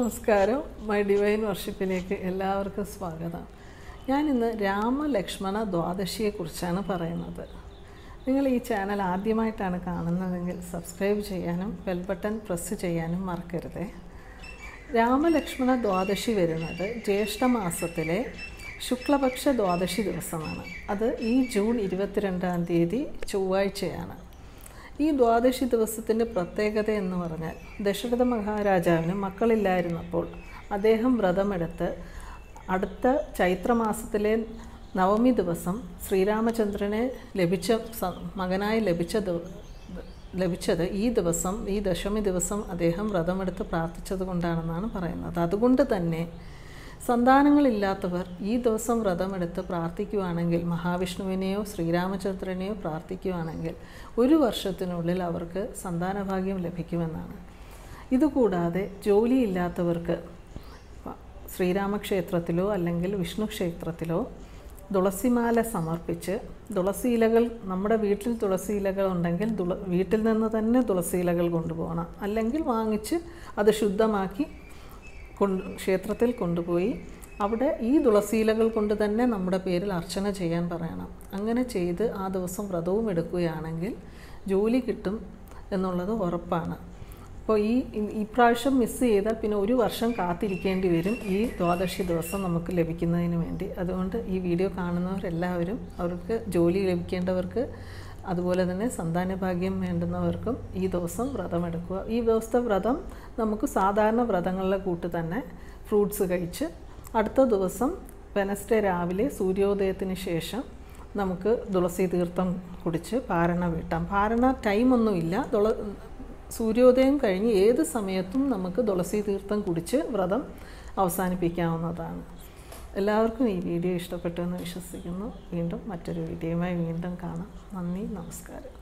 നമസ്കാരം my divine വർഷിപ്പിലേക്ക് എല്ലാവർക്കും സ്വാഗതം ഞാനിന്ന് രാമലക്ഷ്മണ ദ്വാദശിയെക്കുറിച്ചാണ് പറയുന്നത് നിങ്ങൾ ഈ ചാനൽ ആദ്യമായിട്ടാണ് കാണുന്നതെങ്കിൽ സബ്സ്ക്രൈബ് ചെയ്യാനും ബെൽ ബട്ടൺ പ്രസ് ചെയ്യാനും മറക്കരുതേ രാമലക്ഷ്മണ ദ്വാദശി വരുന്നത് ജ്യേഷ്ഠമാസത്തിലെ ശുക്ലപക്ഷ ദ്വാദശി ദിവസമാണ് അത് ഈ ജൂൺ ഇരുപത്തിരണ്ടാം തീയതി ചൊവ്വാഴ്ചയാണ് ഈ ദ്വാദശി ദിവസത്തിൻ്റെ പ്രത്യേകത എന്ന് പറഞ്ഞാൽ ദശരഥ മഹാരാജാവിന് മക്കളില്ലായിരുന്നപ്പോൾ അദ്ദേഹം വ്രതമെടുത്ത് അടുത്ത ചൈത്രമാസത്തിലെ നവമി ദിവസം ശ്രീരാമചന്ദ്രനെ ലഭിച്ച സ- മകനായി ലഭിച്ച ദിവ- ലഭിച്ചത് ഈ ദിവസം ഈ ദശമി ദിവസം അദ്ദേഹം വ്രതമെടുത്ത് പ്രാർത്ഥിച്ചത് കൊണ്ടാണെന്നാണ് പറയുന്നത് അതുകൊണ്ട് തന്നെ സന്താനങ്ങളില്ലാത്തവർ ഈ ദിവസം വ്രതമെടുത്ത് പ്രാർത്ഥിക്കുവാണെങ്കിൽ മഹാവിഷ്ണുവിനെയോ ശ്രീരാമചന്ദ്രനെയോ പ്രാർത്ഥിക്കുവാണെങ്കിൽ ഒരു വർഷത്തിനുള്ളിൽ അവർക്ക് സന്താനഭാഗ്യം ലഭിക്കുമെന്നാണ് ഇതുകൂടാതെ ജോലിയില്ലാത്തവർക്ക് പ- ശ്രീരാമക്ഷേത്രത്തിലോ അല്ലെങ്കിൽ വിഷ്ണു ക്ഷേത്രത്തിലോ തുളസിമാല സമർപ്പിച്ച് തുളസി ഇലകൾ നമ്മുടെ വീട്ടിൽ തുളസി ഇലകൾ ഉണ്ടെങ്കിൽ തുള വീട്ടിൽ നിന്ന് തന്നെ തുളസി ഇലകൾ കൊണ്ടുപോകണം അല്ലെങ്കിൽ വാങ്ങിച്ച് അത് ശുദ്ധമാക്കി കൊണ്ട് ക്ഷേത്രത്തിൽ കൊണ്ടുപോയി അവിടെ ഈ തുളസിയിലകൾ കൊണ്ട് തന്നെ നമ്മുടെ പേരിൽ അർച്ചന ചെയ്യാൻ പറയണം അങ്ങനെ ചെയ്ത് ആ ദിവസം വ്രതവും എടുക്കുകയാണെങ്കിൽ ജോലി കിട്ടും എന്നുള്ളത് ഉറപ്പാണ് അപ്പോൾ ഈ ഈ പ്രാവശ്യം മിസ് ചെയ്താൽ പിന്നെ ഒരു വർഷം കാത്തിരിക്കേണ്ടി വരും ഈ ദ്വാദശി ദിവസം നമുക്ക് ലഭിക്കുന്നതിന് വേണ്ടി അതുകൊണ്ട് ഈ വീഡിയോ കാണുന്നവരെല്ലാവരും അവർക്ക് ജോലി ലഭിക്കേണ്ടവർക്ക് അതുപോലെ തന്നെ സന്താനഭാഗ്യം വേണ്ടുന്നവർക്കും ഈ ദിവസം വ്രതമെടുക്കുക ഈ ദിവസത്തെ വ്രതം നമുക്ക് സാധാരണ വ്രതങ്ങളിലെ കൂട്ട് തന്നെ ഫ്രൂട്ട്സ് കഴിച്ച് അടുത്ത ദിവസം വെനസ്ഡേ രാവിലെ സൂര്യോദയത്തിന് ശേഷം നമുക്ക് തുളസി തീർത്ഥം കുടിച്ച് പാരണ വീട്ടാം പാരണ ടൈമൊന്നുമില്ല തുള സൂര്യോദയം കഴിഞ്ഞ് ഏത് സമയത്തും നമുക്ക് തുളസി തീർത്ഥം കുടിച്ച് വ്രതം അവസാനിപ്പിക്കാവുന്നതാണ് എല്ലാവർക്കും ഈ വീഡിയോ ഇഷ്ടപ്പെട്ടു എന്ന് വിശ്വസിക്കുന്നു വീണ്ടും മറ്റൊരു വീഡിയോയുമായി വീണ്ടും കാണാം നന്ദി നമസ്കാരം